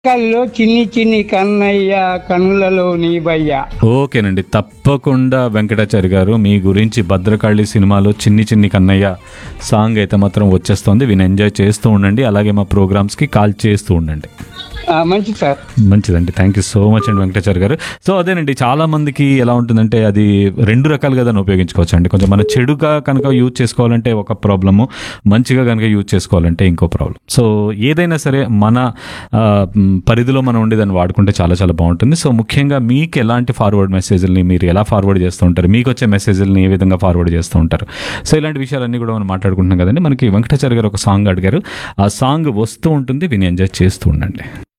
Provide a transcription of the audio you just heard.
కల్లో చిన్ని చిన్ని కన్నయ్య కనులలో నీ బయ్య ఓకేనండి తప్పకుండా వెంకటాచారి గారు మీ గురించి భద్రకాళి సినిమాలో చిన్ని చిన్ని కన్నయ్య సాంగ్ అయితే మాత్రం వచ్చేస్తుంది విని ఎంజాయ్ చేస్తూ ఉండండి అలాగే మా ప్రోగ్రామ్స్కి కాల్ చేస్తూ ఉండండి ఆ, మంచిది సార్ మంచిదండి థ్యాంక్ యూ సో మచ్ అండి వెంకటాచారి గారు సో అదేనండి చాలా మందికి ఎలా ఉంటుందంటే అది రెండు రకాలుగా దాన్ని ఉపయోగించుకోవచ్చు అండి కొంచెం మన చెడుగా కనుక యూజ్ చేసుకోవాలంటే ఒక ప్రాబ్లము మంచిగా కనుక యూజ్ చేసుకోవాలంటే ఇంకో ప్రాబ్లం సో ఏదైనా సరే మన ఆ, మ్, పరిధిలో మనం ఉండి దాన్ని వాడుకుంటే చాలా చాలా బాగుంటుంది సో ముఖ్యంగా మీకు ఎలాంటి ఫార్వర్డ్ మెసేజ్ని మీరు ఎలా ఫార్వర్డ్ చేస్తూ ఉంటారు మీకు వచ్చే మెసేజ్ని ఏ విధంగా ఫార్వర్డ్ చేస్తూ ఉంటారు సో ఇలాంటి విషయాలన్నీ కూడా మనం మాట్లాడుకుంటున్నాం కదండి మనకి వెంకటాచారి గారు ఒక సాంగ్ అడిగారు ఆ సాంగ్ వస్తూ ఉంటుంది విని ఎంజాయ్ చేస్తూ ఉండండి